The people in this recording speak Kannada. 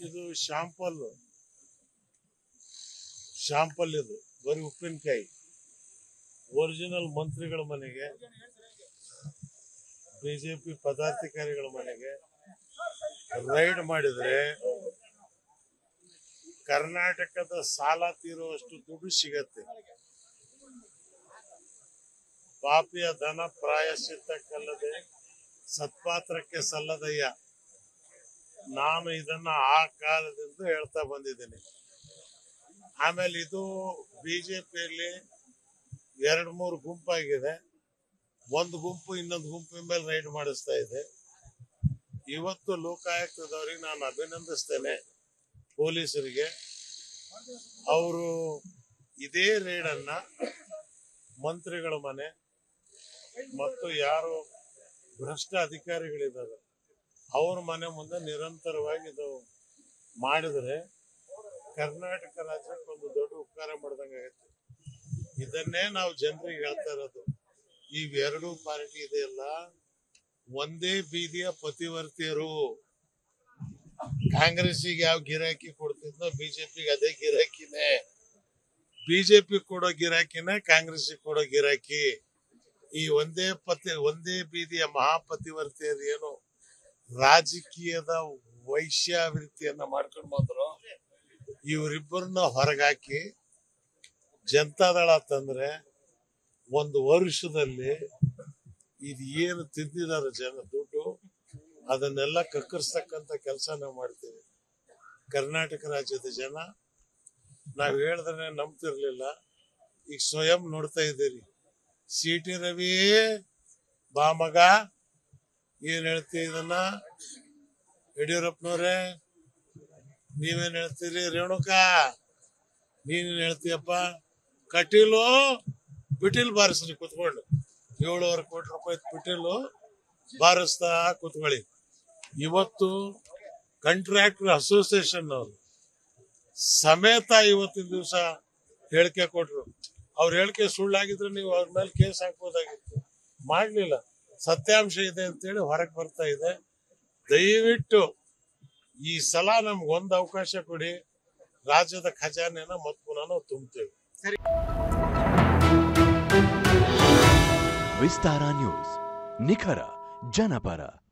ಇದು ಶಾಂಪಲ್ ಶಾಂಪಲ್ ಇದು ಬರೀ ಉಪ್ಪಿನಕಾಯಿ ಒರಿಜಿನಲ್ ಮಂತ್ರಿಗಳ ಮನೆಗೆ ಬಿಜೆಪಿ ಪದಾಧಿಕಾರಿಗಳ ಮನೆಗೆ ರೈಡ್ ಮಾಡಿದ್ರೆ ಕರ್ನಾಟಕದ ಸಾಲ ತೀರುವಷ್ಟು ದುಡ್ಡು ಸಿಗತ್ತೆ ಪಾಪಿಯ ಧನ ಪ್ರಾಯಶ್ಚಿತ್ತಕ್ಕಲ್ಲದೆ ಸತ್ಪಾತ್ರಕ್ಕೆ ಸಲ್ಲದಯ್ಯ ನಾನು ಇದನ್ನ ಆ ಕಾಲದಿಂದ ಹೇಳ್ತಾ ಬಂದಿದ್ದೀನಿ ಆಮೇಲೆ ಇದು ಬಿಜೆಪಿಯಲ್ಲಿ ಎರಡು ಮೂರು ಗುಂಪಾಗಿದೆ ಒಂದು ಗುಂಪು ಇನ್ನೊಂದು ಗುಂಪಿನ ಮೇಲೆ ರೈಡ್ ಮಾಡಿಸ್ತಾ ಇದೆ ಇವತ್ತು ಲೋಕಾಯುಕ್ತದವರಿಗೆ ನಾನು ಅಭಿನಂದಿಸ್ತೇನೆ ಪೊಲೀಸರಿಗೆ ಅವರು ಇದೇ ರೇಡನ್ನ ಮಂತ್ರಿಗಳ ಮನೆ ಮತ್ತು ಯಾರು ಭ್ರಷ್ಟ ಅಧಿಕಾರಿಗಳಿದ್ದಾರೆ ಅವ್ರ ಮನೆ ಮುಂದೆ ನಿರಂತರವಾಗಿ ಇದು ಮಾಡಿದ್ರೆ ಕರ್ನಾಟಕ ರಾಜ್ಯಕ್ಕೆ ಒಂದು ದೊಡ್ಡ ಉಪಕಾರ ಮಾಡ್ದಂಗೆ ಆಗತ್ತೆ ಇದನ್ನೇ ನಾವು ಜನರಿಗೆ ಹೇಳ್ತಾ ಇರೋದು ಇವೆರಡು ಪಾರ್ಟಿ ಇದೆಯಲ್ಲ ಒಂದೇ ಬೀದಿಯ ಪತಿವರ್ತಿಯರು ಕಾಂಗ್ರೆಸ್ಸಿಗೆ ಯಾವ ಗಿರಾಕಿ ಕೊಡ್ತಿದ್ನೋ ಬಿಜೆಪಿಗೆ ಅದೇ ಗಿರಾಕಿನೇ ಬಿಜೆಪಿ ಕೊಡೋ ಗಿರಾಕಿನೇ ಕಾಂಗ್ರೆಸ್ಸಿಗೆ ಕೊಡೋ ಗಿರಾಕಿ ಈ ಒಂದೇ ಪತಿ ಒಂದೇ ಬೀದಿಯ ಮಹಾಪತಿವರ್ತಿಯರು ಏನು ರಾಜಕೀಯದ ವೈಶ್ಯಾವೃತ್ತಿಯನ್ನ ಮಾಡ್ಕೊಂಡು ಬಂದ್ರು ಇವರಿಬ್ಬರನ್ನ ಹೊರಗಾಕಿ ಜನತಾದಳ ತಂದ್ರೆ ಒಂದು ವರ್ಷದಲ್ಲಿ ಇದು ಏನು ತಿಂದಿದ್ದಾರೆ ಜನ ದುಡ್ಡು ಅದನ್ನೆಲ್ಲ ಕಕ್ಕರಿಸ್ತಕ್ಕಂತ ಕೆಲಸ ನಾವು ಮಾಡ್ತೀವಿ ಕರ್ನಾಟಕ ರಾಜ್ಯದ ಜನ ನಾವ್ ಹೇಳಿದ್ರೆ ನಂಬ್ತಿರ್ಲಿಲ್ಲ ಈಗ ಸ್ವಯಂ ನೋಡ್ತಾ ಇದ್ದೀರಿ ಸಿ ಟಿ ರವಿ ಬಾ ಮಗ ಏನ್ ಹೇಳ್ತಿ ಇದನ್ನ ಯಡಿಯೂರಪ್ಪನವ್ರೆ ನೀವೇನ್ ಹೇಳ್ತೀರಿ ರೇಣುಕಾ ನೀನೇನ್ ಹೇಳ್ತೀಯಪ್ಪ ಕಟೀಲು ಪಿಟೀಲ್ ಬಾರಿಸ್ರಿ ಕುತ್ಕೊಂಡು ಏಳುವರೆ ಕೋಟಿ ರೂಪಾಯಿ ಪಿಟೀಲು ಬಾರಿಸ್ತಾ ಕುತ್ಕೊಳ್ಳಿ ಇವತ್ತು ಕಾಂಟ್ರಾಕ್ಟರ್ ಅಸೋಸಿಯೇಷನ್ ಅವರು ಸಮೇತ ಇವತ್ತಿನ ದಿವಸ ಹೇಳಿಕೆ ಕೊಟ್ರು ಅವ್ರ ಹೇಳಿಕೆ ಸುಳ್ಳಾಗಿದ್ರೆ ನೀವು ಅವ್ರ ಮೇಲೆ ಕೇಸ್ ಹಾಕ್ಬೋದಾಗಿತ್ತು ಮಾಡ್ಲಿಲ್ಲ ಸತ್ಯಾಂಶ ಇದೆ ಅಂತೇಳಿ ಹೊರಗೆ ಬರ್ತಾ ಇದೆ ದಯವಿಟ್ಟು ಈ ಸಲ ನಮ್ಗೆ ಒಂದು ಅವಕಾಶ ಕೊಡಿ ರಾಜ್ಯದ ಖಜಾನೆನ ಮತ್ ಪುನಃ ನಾವು ತುಂಬ್ತೇವೆ ವಿಸ್ತಾರ ನ್ಯೂಸ್ ನಿಖರ ಜನಪರ